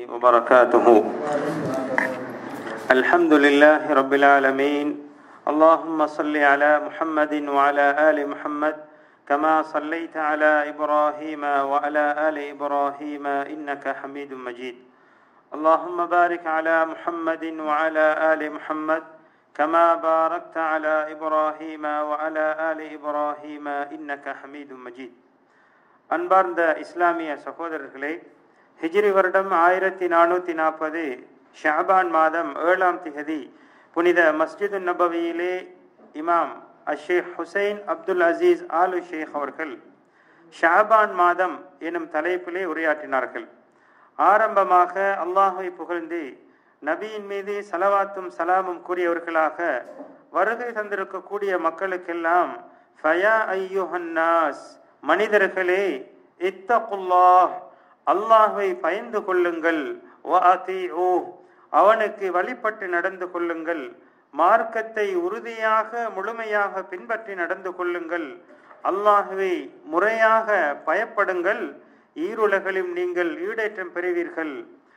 وبركاته الحمد لله رب العالمين اللهم صل على محمد وعلى آل محمد كما صليت على إبراهيم وعلى آل إبراهيم إنك حميد مجيد اللهم بارك على محمد وعلى آل محمد كما باركت على إبراهيم وعلى آل إبراهيم إنك حميد مجيد அன்பார்ந்த இஸ்லாமிய சகோதரர்களே ஹிஜ்ரி வருடம் ஆயிரத்தி நானூற்றி நாற்பது ஷாபான் மாதம் ஏழாம் திகதி புனித மஸ்ஜிது நபவியிலே இமாம் அஷேக் ஹுசைன் அப்துல் அசீஸ் ஆலு ஷேக் அவர்கள் ஷாபான் மாதம் எனும் தலைப்பிலே உரையாற்றினார்கள் ஆரம்பமாக அல்லாஹை புகழ்ந்து நபியின் மீது சலவாத்தும் சலாமும் கூறியவர்களாக வருகை தந்திருக்கக்கூடிய மக்களுக்கெல்லாம் ஃபயா ஐயுஹன்னாஸ் மனிதர்களே இத்தகுல்லாஹ் அல்லாஹை பயந்து கொள்ளுங்கள் அவனுக்கு வழிபட்டு நடந்து கொள்ளுங்கள் மார்க்கத்தை உறுதியாக முழுமையாக பின்பற்றி நடந்து கொள்ளுங்கள் அல்லாஹுவை முறையாக பயப்படுங்கள் ஈருலகிலும் நீங்கள் ஈடேற்றம் பெறுவீர்கள்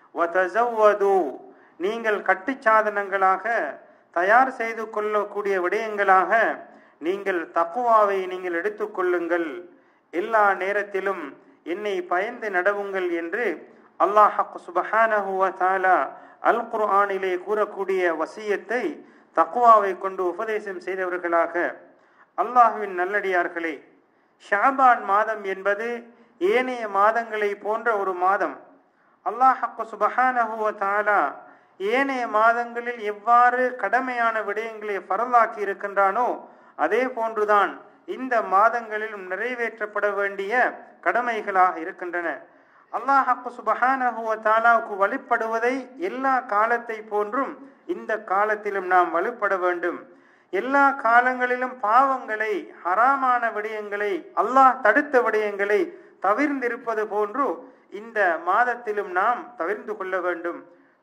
நீங்கள் கட்டு சாதனங்களாக தயார் செய்து கொள்ளக்கூடிய விடயங்களாக நீங்கள் தக்குவாவை நீங்கள் எடுத்துக்கொள்ளுங்கள் எல்லா நேரத்திலும் என்னை பயந்து நடவுங்கள் என்று அல்லாஹ் சுபஹானஹுவ அல் குர்ஆனிலே கூறக்கூடிய வசியத்தை தக்குவாவை கொண்டு உபதேசம் செய்தவர்களாக அல்லாஹுவின் நல்லடியார்களே ஷாபான் மாதம் என்பது ஏனைய மாதங்களை போன்ற ஒரு மாதம் அல்லாஹ் சுபஹானஹுவ ஏனைய மாதங்களில் எவ்வாறு கடமையான விடயங்களை பரலாக்கி இருக்கின்றானோ அதே போன்றுதான் இந்த மாதங்களிலும் நிறைவேற்றப்பட வேண்டிய கடமைகளாக இருக்கின்றன அல்லாஹப்பு சுபஹானஹுவத்தாலாவுக்கு வழிபடுவதை எல்லா காலத்தை போன்றும் இந்த காலத்திலும் நாம் வழிபட வேண்டும் எல்லா காலங்களிலும் பாவங்களை ஹராமான விடயங்களை அல்லாஹ் தடுத்த விடயங்களை தவிர்ந்திருப்பது போன்று இந்த மாதத்திலும் நாம் தவிர்ந்து கொள்ள வேண்டும்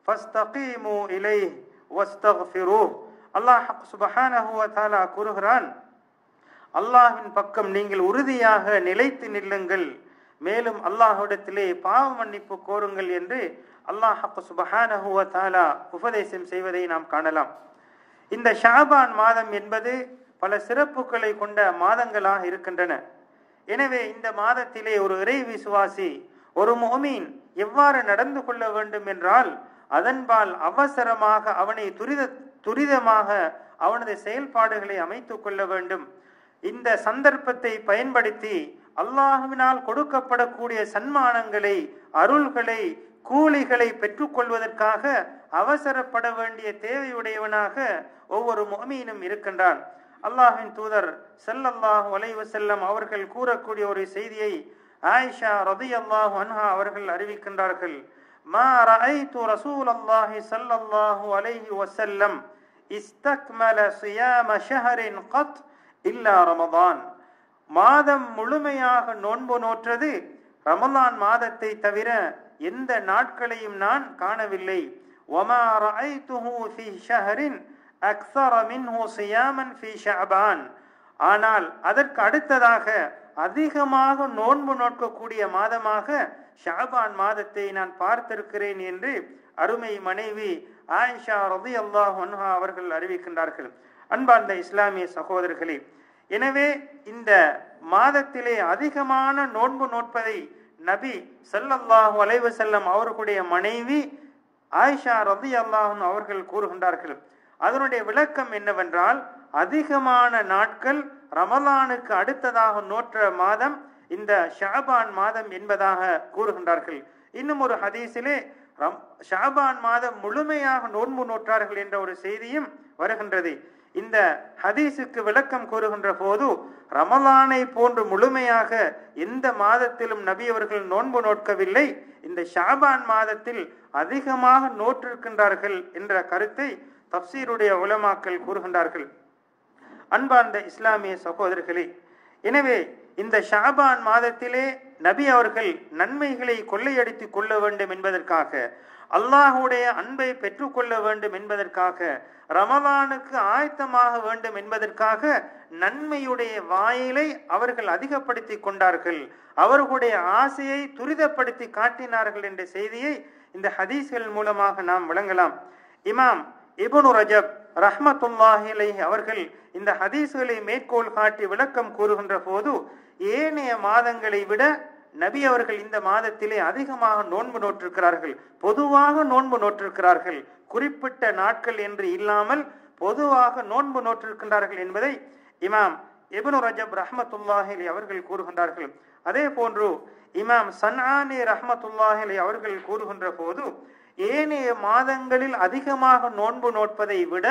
அல்லாஹ் சுபஹானஹுவத்தாலா கூறுகிறான் அல்லாஹின் பக்கம் நீங்கள் உறுதியாக நிலைத்து நில்லுங்கள் மேலும் அல்லாஹுடத்திலே பாவ மன்னிப்பு கோருங்கள் என்று அல்லாஹ் சுபஹானஹுவ தாலா உபதேசம் செய்வதை நாம் காணலாம் இந்த ஷாபான் மாதம் என்பது பல சிறப்புகளை கொண்ட மாதங்களாக இருக்கின்றன எனவே இந்த மாதத்திலே ஒரு இறை விசுவாசி ஒரு மோமீன் எவ்வாறு நடந்து கொள்ள வேண்டும் என்றால் அதன்பால் அவசரமாக அவனை துரித துரிதமாக அவனது செயல்பாடுகளை அமைத்துக் கொள்ள வேண்டும் இந்த சந்தர்ப்பத்தை பயன்படுத்தி அல்லாஹுவினால் கொடுக்கப்படக்கூடிய சன்மானங்களை அருள்களை கூலிகளை பெற்றுக்கொள்வதற்காக அவசரப்பட வேண்டிய தேவையுடையவனாக ஒவ்வொரு மொமீனும் இருக்கின்றான் அல்லாஹின் தூதர் செல்லல்லாஹு வலைவு செல்லம் அவர்கள் கூறக்கூடிய ஒரு செய்தியை ஆயிஷா ரதி அல்லாஹு அன்ஹா அவர்கள் அறிவிக்கின்றார்கள் மா ரஐது ரசூல் அல்லாஹி ஸல்லல்லாஹு அலைஹி வஸல்லம் இஸ்தக்மல சியாம ஷஹரின் கத் இல்லா ரமதான் மாதம் முழுமையாக நோன்பு நோற்றது ரமலான் மாதத்தை தவிர எந்த நாட்களையும் நான் காணவில்லை وما رأيته في شهر أكثر منه صياما في شعبان ஆனால் அதற்கு அடுத்ததாக அதிகமாக நோன்பு நோக்கக்கூடிய மாதமாக ஷாபான் மாதத்தை நான் பார்த்திருக்கிறேன் என்று அருமை மனைவி ஆயிஷா ரதி அல்லாஹ் அவர்கள் அறிவிக்கின்றார்கள் அன்பார்ந்த இஸ்லாமிய சகோதரர்களே எனவே இந்த மாதத்திலே அதிகமான நோன்பு நோட்பதை நபி சல்லல்லாஹு அலைவு செல்லம் அவர்களுடைய மனைவி ஆயிஷா ரதி அல்லாஹன் அவர்கள் கூறுகின்றார்கள் அதனுடைய விளக்கம் என்னவென்றால் அதிகமான நாட்கள் ரமலானுக்கு அடுத்ததாக நோற்ற மாதம் இந்த ஷாபான் மாதம் என்பதாக கூறுகின்றார்கள் இன்னும் ஒரு ஹதீஸிலே ரம் ஷாபான் மாதம் முழுமையாக நோன்பு நோற்றார்கள் என்ற ஒரு செய்தியும் வருகின்றது இந்த ஹதீஸுக்கு விளக்கம் கூறுகின்ற போது ரமலானை போன்று முழுமையாக எந்த மாதத்திலும் நபி அவர்கள் நோன்பு நோட்கவில்லை இந்த ஷாபான் மாதத்தில் அதிகமாக நோற்றிருக்கின்றார்கள் என்ற கருத்தை தப்சீருடைய உலமாக்கள் கூறுகின்றார்கள் அன்பார்ந்த இஸ்லாமிய சகோதரர்களே எனவே இந்த ஷாபான் மாதத்திலே நபி அவர்கள் நன்மைகளை கொள்ளையடித்து கொள்ள வேண்டும் என்பதற்காக அல்லாஹுடைய அன்பை பெற்றுக்கொள்ள வேண்டும் என்பதற்காக ரமலானுக்கு ஆயத்தமாக வேண்டும் என்பதற்காக நன்மையுடைய வாயிலை அவர்கள் அதிகப்படுத்தி கொண்டார்கள் அவர்களுடைய ஆசையை துரிதப்படுத்தி காட்டினார்கள் என்ற செய்தியை இந்த ஹதீஸ்கள் மூலமாக நாம் விளங்கலாம் இமாம் இபுனு ரஜப் ரஹ்மத்துல்லாஹி அவர்கள் இந்த ஹதீஸ்களை மேற்கோள் காட்டி விளக்கம் கூறுகின்ற போது ஏனைய மாதங்களை விட நபி அவர்கள் இந்த மாதத்திலே அதிகமாக நோன்பு நோற்றிருக்கிறார்கள் பொதுவாக நோன்பு நோற்றிருக்கிறார்கள் குறிப்பிட்ட நாட்கள் என்று இல்லாமல் பொதுவாக நோன்பு நோற்றிருக்கின்றார்கள் என்பதை இமாம் இபனு ரஜப் ரஹமத்துல்லாஹிலி அவர்கள் கூறுகின்றார்கள் அதே போன்று இமாம் சன்ஆனி ரஹமத்துல்லாஹிலி அவர்கள் கூறுகின்ற போது ஏனைய மாதங்களில் அதிகமாக நோன்பு நோட்பதை விட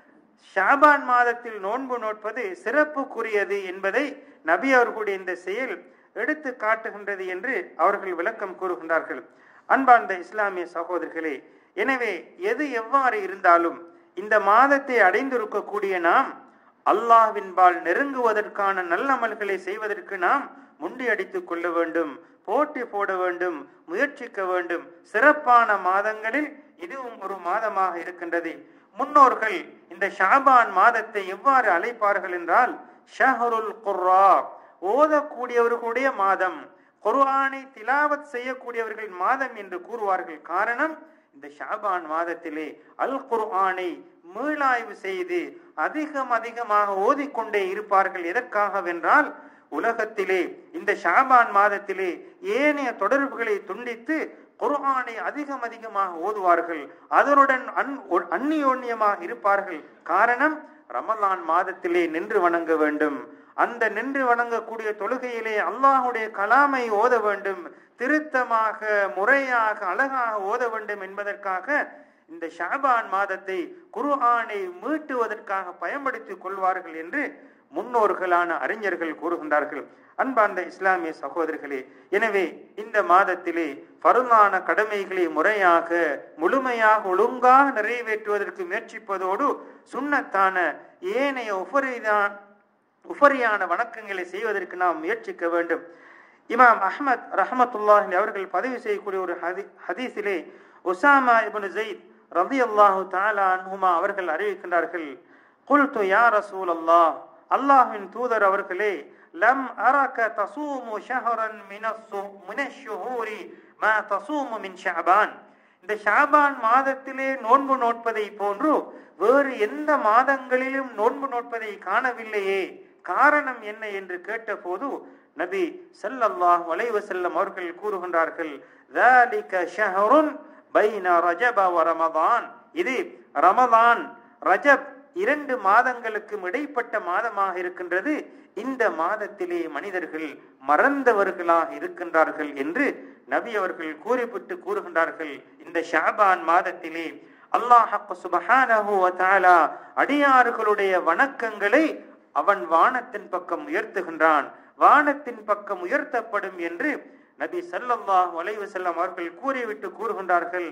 ஷாபான் மாதத்தில் நோன்பு நோட்பது சிறப்புக்குரியது என்பதை நபி அவர்களுடைய இந்த செயல் எடுத்து காட்டுகின்றது என்று அவர்கள் விளக்கம் கூறுகின்றார்கள் அன்பார்ந்த இஸ்லாமிய சகோதரர்களே எனவே எது எவ்வாறு இருந்தாலும் இந்த மாதத்தை அடைந்திருக்கக்கூடிய நாம் அல்லாஹ்வின்பால் நெருங்குவதற்கான நல்லமல்களை செய்வதற்கு நாம் முண்டி அடித்துக் கொள்ள வேண்டும் போட்டி போட வேண்டும் முயற்சிக்க வேண்டும் சிறப்பான மாதங்களில் இதுவும் ஒரு மாதமாக இருக்கின்றது முன்னோர்கள் இந்த ஷாபான் மாதத்தை எவ்வாறு அழைப்பார்கள் என்றால் ஷஹருல் குர்ரா ஓதக்கூடியவர்களுடைய மாதம் குர்ஆனை திலாவத் செய்யக்கூடியவர்கள் மாதம் என்று கூறுவார்கள் காரணம் இந்த ஷாபான் மாதத்திலே அல் குர்ஆனை மீளாய்வு செய்து அதிகம் அதிகமாக ஓதிக்கொண்டே இருப்பார்கள் எதற்காகவென்றால் உலகத்திலே இந்த ஷாபான் மாதத்திலே ஏனைய தொடர்புகளை துண்டித்து குர்ஆனை அதிகம் அதிகமாக ஓதுவார்கள் அதனுடன் அன் அந்நியோன்யமாக இருப்பார்கள் காரணம் ரமலான் மாதத்திலே நின்று வணங்க வேண்டும் அந்த நின்று வணங்கக்கூடிய தொழுகையிலே அல்லாஹுடைய கலாமை ஓத வேண்டும் திருத்தமாக முறையாக அழகாக ஓத வேண்டும் என்பதற்காக இந்த ஷாபான் மாதத்தை குர்ஆனை மீட்டுவதற்காக பயன்படுத்திக் கொள்வார்கள் என்று முன்னோர்களான அறிஞர்கள் கூறுகின்றார்கள் அன்பார்ந்த இஸ்லாமிய சகோதரர்களே எனவே இந்த மாதத்திலே பருமான கடமைகளை முறையாக முழுமையாக ஒழுங்காக நிறைவேற்றுவதற்கு முயற்சிப்பதோடு சுண்ணத்தான ஏனைய உபரிதான் உபரியான வணக்கங்களை செய்வதற்கு நாம் முயற்சிக்க வேண்டும் இமாம் அஹ்மத் ரஹமத்துல்லாஹி அவர்கள் பதிவு செய்யக்கூடிய ஒரு ஹதி ஹதீஸிலே உசாமா இப்னு ஜெயித் ரதி அல்லாஹு தாலா அன்ஹுமா அவர்கள் அறிவிக்கின்றார்கள் குல்து யா ரசூல் அல்லாஹ் அல்லாஹ்வின் தூதர் அவர்களே லம் அரக தசூமு ஷஹரன் மினஸ்ஸு மினஷ்ஷுஹூரி மா தசூமு மின் ஷஅபான் இந்த ஷாபான் மாதத்திலே நோன்பு நோட்பதை போன்று வேறு எந்த மாதங்களிலும் நோன்பு நோட்பதை காணவில்லையே காரணம் என்ன என்று கேட்டபோது நபி ஸல்லல்லாஹு அலைஹி வஸல்லம் அவர்கள் கூறுகின்றார்கள் ذلك شهر بين رجب ورمضان இது ரமதான் ரஜப் இரண்டு மாதங்களுக்கும் இடைப்பட்ட மாதமாக இருக்கின்றது இந்த மாதத்திலே மனிதர்கள் மறந்தவர்களாக இருக்கின்றார்கள் என்று நபி அவர்கள் கூறிவிட்டு கூறுகின்றார்கள் இந்த ஷாபான் மாதத்திலே அல்லாஹ் சுபஹானஹு வ தஆலா அடியார்களுடைய வணக்கங்களை அவன் வானத்தின் பக்கம் உயர்த்துகின்றான் வானத்தின் பக்கம் உயர்த்தப்படும் என்று நபி ஸல்லல்லாஹு அலைஹி வஸல்லம் அவர்கள் கூறிவிட்டு கூறுகின்றார்கள்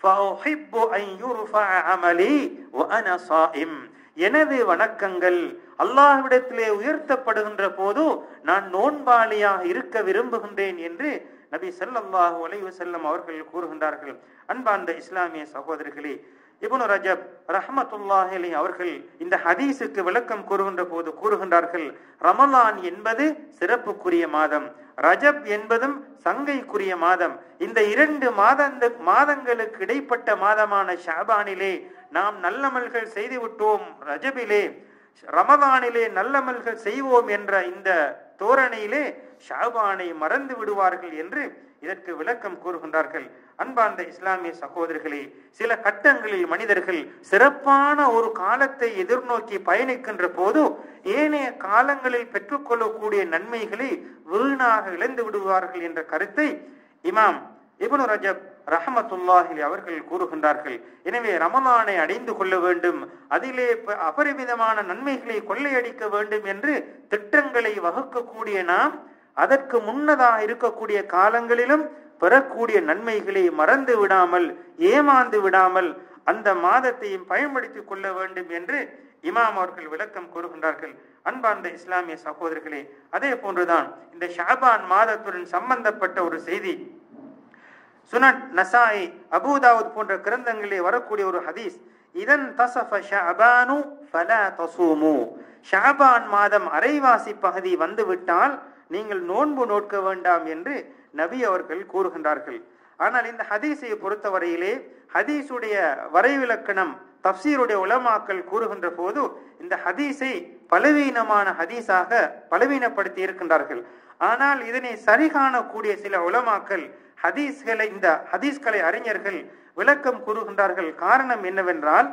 فأحب أن يرفع عملي وأنا صائم எனது வணக்கங்கள் அல்லாஹ்விடத்திலே உயர்த்தப்படுகின்ற போது நான் நோன்பாளியாக இருக்க விரும்புகின்றேன் என்று நபி ஸல்லல்லாஹு அலைஹி வஸல்லம் அவர்கள் கூறுகின்றார்கள் அன்பார்ந்த இஸ்லாமிய சகோதரர்களே இப்னு ரஜப் ரஹமத்துல்லாஹி அலைஹி அவர்கள் இந்த ஹதீஸுக்கு விளக்கம் கூறுகின்ற போது கூறுகின்றார்கள் ரமலான் என்பது சிறப்புக்குரிய மாதம் ரஜப் என்பதும் சங்கைக்குரிய மாதம் இந்த இரண்டு மாதந்த மாதங்களுக்கு இடைப்பட்ட மாதமான ஷாபானிலே நாம் நல்லமல்கள் செய்து விட்டோம் ரஜபிலே ரமதானிலே நல்லமல்கள் செய்வோம் என்ற இந்த தோரணையிலே ஷாபானை மறந்து விடுவார்கள் என்று இதற்கு விளக்கம் கூறுகின்றார்கள் அன்பார்ந்த இஸ்லாமிய சகோதரர்களே சில கட்டங்களில் மனிதர்கள் சிறப்பான ஒரு காலத்தை எதிர்நோக்கி பயணிக்கின்ற போது ஏனைய காலங்களில் பெற்றுக்கொள்ளக்கூடிய நன்மைகளை வீணாக இழந்து விடுவார்கள் என்ற கருத்தை இமாம் இப்னு ரஜப் ரஹமத்துல்லாஹி அவர்கள் கூறுகின்றார்கள் எனவே ரமலானை அடைந்து கொள்ள வேண்டும் அதிலே அபரிமிதமான நன்மைகளை கொள்ளையடிக்க வேண்டும் என்று திட்டங்களை வகுக்கக்கூடிய நாம் அதற்கு முன்னதாக இருக்கக்கூடிய காலங்களிலும் பெறக்கூடிய நன்மைகளை மறந்து விடாமல் ஏமாந்து விடாமல் அந்த மாதத்தையும் பயன்படுத்திக் கொள்ள வேண்டும் என்று இமாம் அவர்கள் விளக்கம் கூறுகின்றார்கள் அன்பார்ந்த இஸ்லாமிய சகோதரர்களே அதே போன்றுதான் இந்த ஷாபான் மாதத்துடன் சம்பந்தப்பட்ட ஒரு செய்தி சுனட் நசாய் அபூதாவுத் போன்ற கிரந்தங்களிலே வரக்கூடிய ஒரு ஹதீஸ் இதன் தசஃப ஷஅபானு ஃபலா தசூமு ஷாபான் மாதம் அரைவாசி பகுதி வந்துவிட்டால் நீங்கள் நோன்பு நோட்க வேண்டாம் என்று நபி அவர்கள் கூறுகின்றார்கள் ஆனால் இந்த ஹதீஸை பொறுத்தவரையிலே ஹதீஸுடைய வரைவிலக்கணம் தப்சீருடைய உலமாக்கள் கூறுகின்ற போது இந்த ஹதீஸை பலவீனமான ஹதீஸாக பலவீனப்படுத்தி இருக்கின்றார்கள் ஆனால் இதனை சரி காணக்கூடிய சில உலமாக்கள் ஹதீஸ்களை இந்த ஹதீஸ்களை அறிஞர்கள் விளக்கம் கூறுகின்றார்கள் காரணம் என்னவென்றால்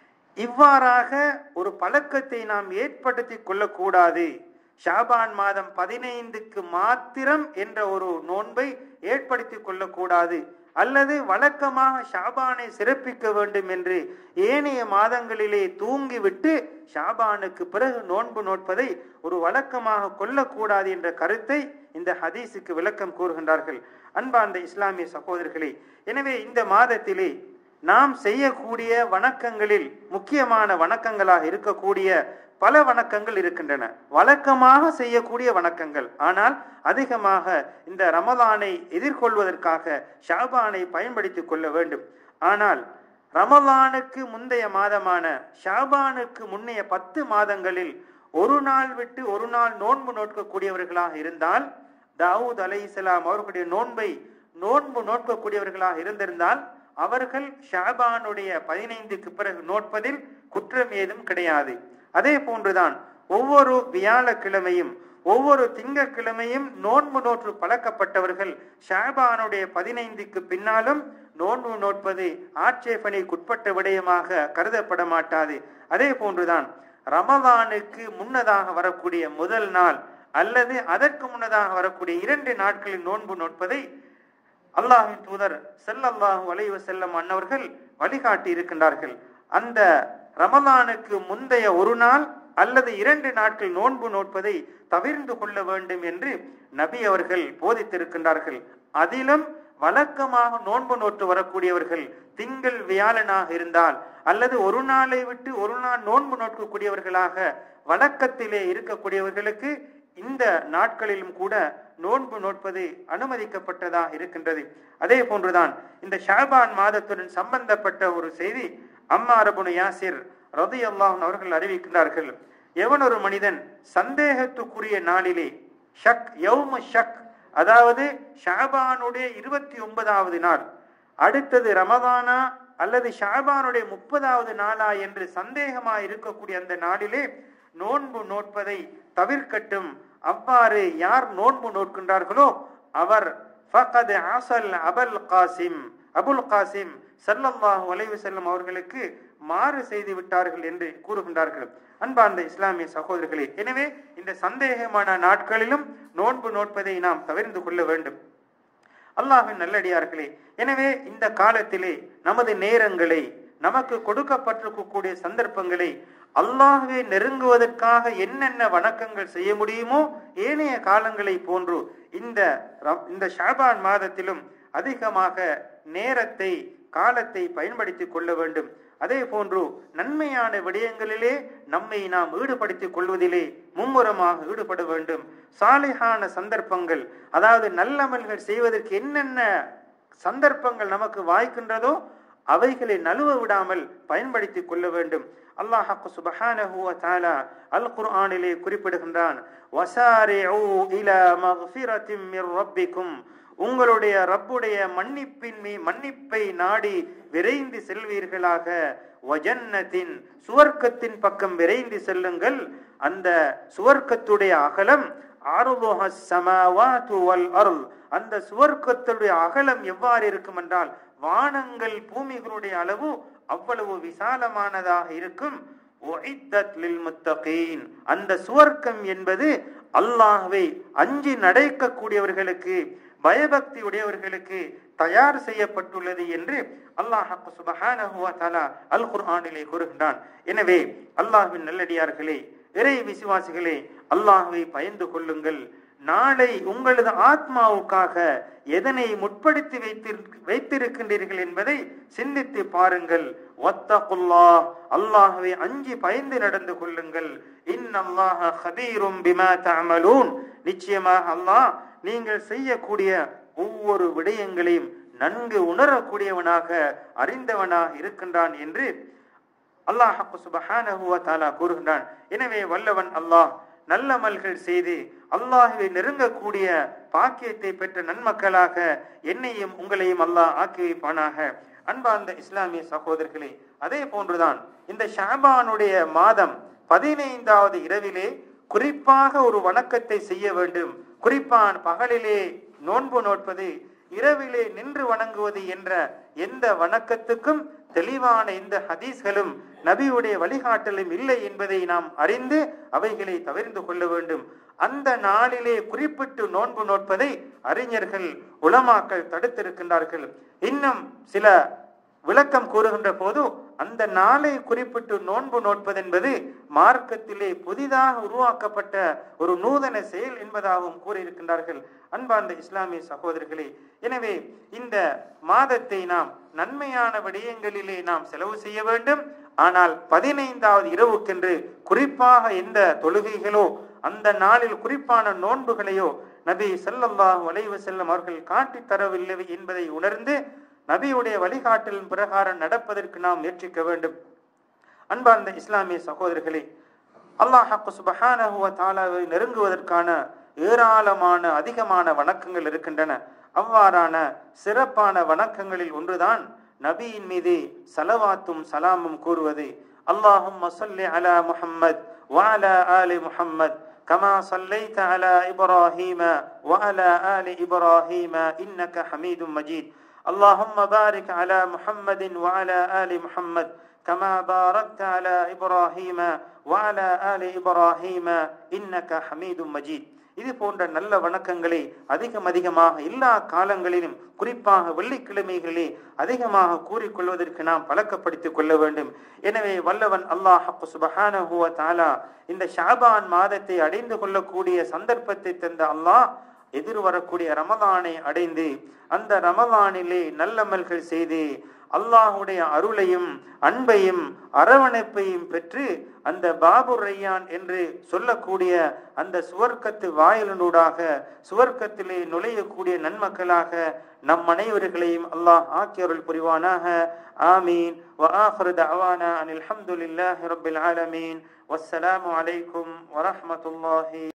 இவ்வாறாக ஒரு பழக்கத்தை நாம் ஏற்படுத்தி கொள்ளக்கூடாது ஷாபான் மாதம் பதினைந்துக்கு மாத்திரம் என்ற ஒரு நோன்பை ஏற்படுத்தி கொள்ளக்கூடாது அல்லது வழக்கமாக ஷாபானை சிறப்பிக்க வேண்டும் என்று ஏனைய மாதங்களிலே தூங்கிவிட்டு ஷாபானுக்கு பிறகு நோன்பு நோட்பதை ஒரு வழக்கமாக கொள்ளக்கூடாது என்ற கருத்தை இந்த ஹதீஸுக்கு விளக்கம் கூறுகின்றார்கள் அன்பார்ந்த இஸ்லாமிய சகோதரர்களே எனவே இந்த மாதத்திலே நாம் செய்யக்கூடிய வணக்கங்களில் முக்கியமான வணக்கங்களாக இருக்கக்கூடிய பல வணக்கங்கள் இருக்கின்றன வழக்கமாக செய்யக்கூடிய வணக்கங்கள் ஆனால் அதிகமாக இந்த ரமலானை எதிர்கொள்வதற்காக ஷாபானை பயன்படுத்திக் கொள்ள வேண்டும் ஆனால் ரமலானுக்கு முந்தைய மாதமான ஷாபானுக்கு முன்னைய பத்து மாதங்களில் ஒரு நாள் விட்டு ஒரு நாள் நோன்பு நோக்கக்கூடியவர்களாக இருந்தால் தாவூத் அலை இஸ்லாம் அவர்களுடைய நோன்பை நோன்பு நோக்கக்கூடியவர்களாக இருந்திருந்தால் அவர்கள் ஷாபானுடைய பதினைந்துக்கு பிறகு நோட்பதில் குற்றம் ஏதும் கிடையாது அதே போன்றுதான் ஒவ்வொரு வியாழக்கிழமையும் ஒவ்வொரு திங்கட்கிழமையும் நோன்பு நோற்று பழக்கப்பட்டவர்கள் ஷாபானுடைய பதினைந்துக்கு பின்னாலும் நோன்பு நோட்பது ஆட்சேபனைக்குட்பட்ட விடயமாக கருதப்பட மாட்டாது அதே போன்றுதான் ரமலானுக்கு முன்னதாக வரக்கூடிய முதல் நாள் அல்லது அதற்கு முன்னதாக வரக்கூடிய இரண்டு நாட்களில் நோன்பு நோட்பதை அல்லாஹின் தூதர் செல்லல்லாஹு வளைவு செல்லம் அன்னவர்கள் வழிகாட்டி இருக்கின்றார்கள் அந்த ரமலானுக்கு முந்தைய ஒரு நாள் அல்லது இரண்டு நாட்கள் நோன்பு நோட்பதை தவிர்ந்து கொள்ள வேண்டும் என்று நபி அவர்கள் போதித்திருக்கின்றார்கள் அதிலும் வழக்கமாக நோன்பு நோட்டு வரக்கூடியவர்கள் திங்கள் வியாழனாக இருந்தால் அல்லது ஒரு நாளை விட்டு ஒரு நாள் நோன்பு நோக்கக்கூடியவர்களாக வழக்கத்திலே இருக்கக்கூடியவர்களுக்கு இந்த நாட்களிலும் கூட நோன்பு நோட்பது அனுமதிக்கப்பட்டதாக இருக்கின்றது அதே போன்றுதான் இந்த ஷாபான் மாதத்துடன் சம்பந்தப்பட்ட ஒரு செய்தி அம்மா அரபுனு யாசிர் ரதி அல்லாஹன் அவர்கள் அறிவிக்கின்றார்கள் எவன் ஒரு மனிதன் சந்தேகத்துக்குரிய நாளிலே ஷக் யௌம ஷக் அதாவது ஷாபானுடைய இருபத்தி ஒன்பதாவது நாள் அடுத்தது ரமதானா அல்லது ஷாபானுடைய முப்பதாவது நாளா என்று சந்தேகமா இருக்கக்கூடிய அந்த நாளிலே நோன்பு நோட்பதை தவிர்க்கட்டும் அவ்வாறு யார் நோன்பு நோட்கின்றார்களோ அவர் ஃபகத் அசல் அபல் காசிம் அபுல் காசிம் சல்லல்லாஹு அலைவு செல்லும் அவர்களுக்கு மாறு செய்து விட்டார்கள் என்று கூறுகின்றார்கள் அன்பார்ந்த இஸ்லாமிய சகோதரர்களே எனவே இந்த சந்தேகமான நாட்களிலும் நோன்பு நோட்பதை நாம் தவிர்த்து கொள்ள வேண்டும் அல்லாஹின் நல்லடியார்களே எனவே இந்த காலத்திலே நமது நேரங்களை நமக்கு கொடுக்கப்பட்டிருக்கக்கூடிய சந்தர்ப்பங்களை அல்லாஹுவை நெருங்குவதற்காக என்னென்ன வணக்கங்கள் செய்ய முடியுமோ ஏனைய காலங்களை போன்று இந்த இந்த ஷாபான் மாதத்திலும் அதிகமாக நேரத்தை காலத்தை பயன்படுத்தி கொள்ள வேண்டும் அதே போன்று நன்மையான விடயங்களிலே நம்மை நாம் ஈடுபடுத்திக் கொள்வதிலே மும்முரமாக ஈடுபட வேண்டும் சாலையான சந்தர்ப்பங்கள் அதாவது நல்லமல்கள் செய்வதற்கு என்னென்ன சந்தர்ப்பங்கள் நமக்கு வாய்க்கின்றதோ அவைகளை நழுவ விடாமல் பயன்படுத்திக் கொள்ள வேண்டும் அல்லாஹ் சுபஹானஹு வ தஆலா அல் குர்ஆனிலே குறிப்பிடுகின்றான் வசாரிஉ இலா மக்ஃபிரத்தின் மிர் ரப்பிக்கும் உங்களுடைய ரப்புடைய மன்னிப்பின் மீ மன்னிப்பை நாடி விரைந்து செல்வீர்களாக வஜன்னத்தின் சுவர்க்கத்தின் பக்கம் விரைந்து செல்லுங்கள் அந்த சுவர்க்கத்துடைய அகலம் அந்த சுவர்க்கத்துடைய அகலம் எவ்வாறு இருக்கும் என்றால் வானங்கள் பூமிகளுடைய அளவு அவ்வளவு விசாலமானதாக இருக்கும் அந்த சுவர்க்கம் என்பது அல்லாஹ்வை அஞ்சி நடக்கக்கூடியவர்களுக்கு பயபக்தி உடையவர்களுக்கு தயார் செய்யப்பட்டுள்ளது என்று அல்லாஹ் அல் குர்ஆனிலே கூறுகின்றான் எனவே அல்லாஹ்வின் நல்லடியார்களே இறை விசுவாசிகளே அல்லாஹ்வை பயந்து கொள்ளுங்கள் நாளை உங்களது ஆத்மாவுக்காக எதனை முற்படுத்தி வைத்திரு வைத்திருக்கின்றீர்கள் என்பதை சிந்தித்து பாருங்கள் ஒத்தகுல்லா அல்லாஹ்வை அஞ்சி பயந்து நடந்து கொள்ளுங்கள் இன்னல்லாஹ ஹபீரும் பிமா தஅமலூன் நிச்சயமாக அல்லாஹ் நீங்கள் செய்யக்கூடிய ஒவ்வொரு விடயங்களையும் நன்கு உணரக்கூடியவனாக அறிந்தவனாக இருக்கின்றான் என்று அல்லாஹ் சுபஹானஹு வ தஆலா கூறுகின்றான் எனவே வல்லவன் அல்லாஹ் நல்லமல்கள் செய்து அல்லாஹுவை நெருங்கக்கூடிய பாக்கியத்தை பெற்ற நன்மக்களாக என்னையும் உங்களையும் அல்லாஹ் ஆக்கி வைப்பானாக அன்பார்ந்த இஸ்லாமிய சகோதரர்களே அதே போன்றுதான் இந்த ஷாபானுடைய மாதம் பதினைந்தாவது இரவிலே குறிப்பாக ஒரு வணக்கத்தை செய்ய வேண்டும் குறிப்பான் பகலிலே நோன்பு நோட்பது இரவிலே நின்று வணங்குவது என்ற எந்த வணக்கத்துக்கும் தெளிவான எந்த ஹதீஸ்களும் நபியுடைய வழிகாட்டலும் இல்லை என்பதை நாம் அறிந்து அவைகளை தவிர்ந்து கொள்ள வேண்டும் அந்த நாளிலே குறிப்பிட்டு நோன்பு நோட்பதை அறிஞர்கள் உலமாக்கள் தடுத்திருக்கின்றார்கள் இன்னும் சில விளக்கம் கூறுகின்ற போது அந்த நாளை குறிப்பிட்டு நோன்பு நோட்பதென்பது மார்க்கத்திலே புதிதாக உருவாக்கப்பட்ட ஒரு நூதன செயல் என்பதாகவும் கூறியிருக்கின்றார்கள் அன்பார்ந்த இஸ்லாமிய சகோதரர்களே எனவே இந்த மாதத்தை நாம் நன்மையான விடயங்களிலே நாம் செலவு செய்ய வேண்டும் ஆனால் பதினைந்தாவது இரவுக்கென்று குறிப்பாக எந்த தொழுகைகளோ அந்த நாளில் குறிப்பான நோன்புகளையோ நபி ஸல்லல்லாஹு அலைஹி வஸல்லம் அவர்கள் காட்டித் தரவில்லை என்பதை உணர்ந்து நபியுடைய வழிகாட்டலின் பிரகாரம் நடப்பதற்கு நாம் முயற்சிக்க வேண்டும் அன்பார்ந்த இஸ்லாமிய சகோதரர்களே அல்லாஹ் சுபஹானஹு வ தஆலாவை நெருங்குவதற்கான ஏராளமான அதிகமான வணக்கங்கள் இருக்கின்றன அவ்வாறான சிறப்பான வணக்கங்களில் ஒன்றுதான் நபியின் மீது சலவாத்தும் சலாமும் கூறுவது அல்லாஹும் மசல்லி அலா முஹம்மத் وعلى آل محمد كما صليت على إبراهيم وعلى آل إبراهيم إنك حميد مجيد اللهم بارك على محمد وعلى آل محمد كما باركت على إبراهيم وعلى آل إبراهيم إنك حميد مجيد இது போன்ற நல்ல வணக்கங்களை அதிகம் அதிகமாக எல்லா காலங்களிலும் குறிப்பாக வெள்ளிக்கிழமைகளிலே அதிகமாக கூறிக்கொள்வதற்கு நாம் பழக்கப்படுத்திக் கொள்ள வேண்டும் எனவே வல்லவன் அல்லாஹ் சுபஹானஹு வ தஆலா இந்த ஷாபான் மாதத்தை அடைந்து கொள்ளக்கூடிய சந்தர்ப்பத்தை தந்த அல்லாஹ் எதிர்வரக்கூடிய ரமலானை அடைந்து அந்த ரமலானிலே நல்லமல்கள் செய்து அல்லாஹுடைய அருளையும் அன்பையும் அரவணைப்பையும் பெற்று அந்த பாபு ரையான் என்று சொல்லக்கூடிய அந்த சுவர்க்கத்து வாயிலனூடாக சுவர்க்கத்திலே நுழையக்கூடிய நன்மக்களாக நம் அனைவர்களையும் அல்லாஹ் ஆக்கியருள் புரிவானாக ஆமீன் وآخر دعوانا أن الحمد لله رب العالمين والسلام عليكم ورحمة الله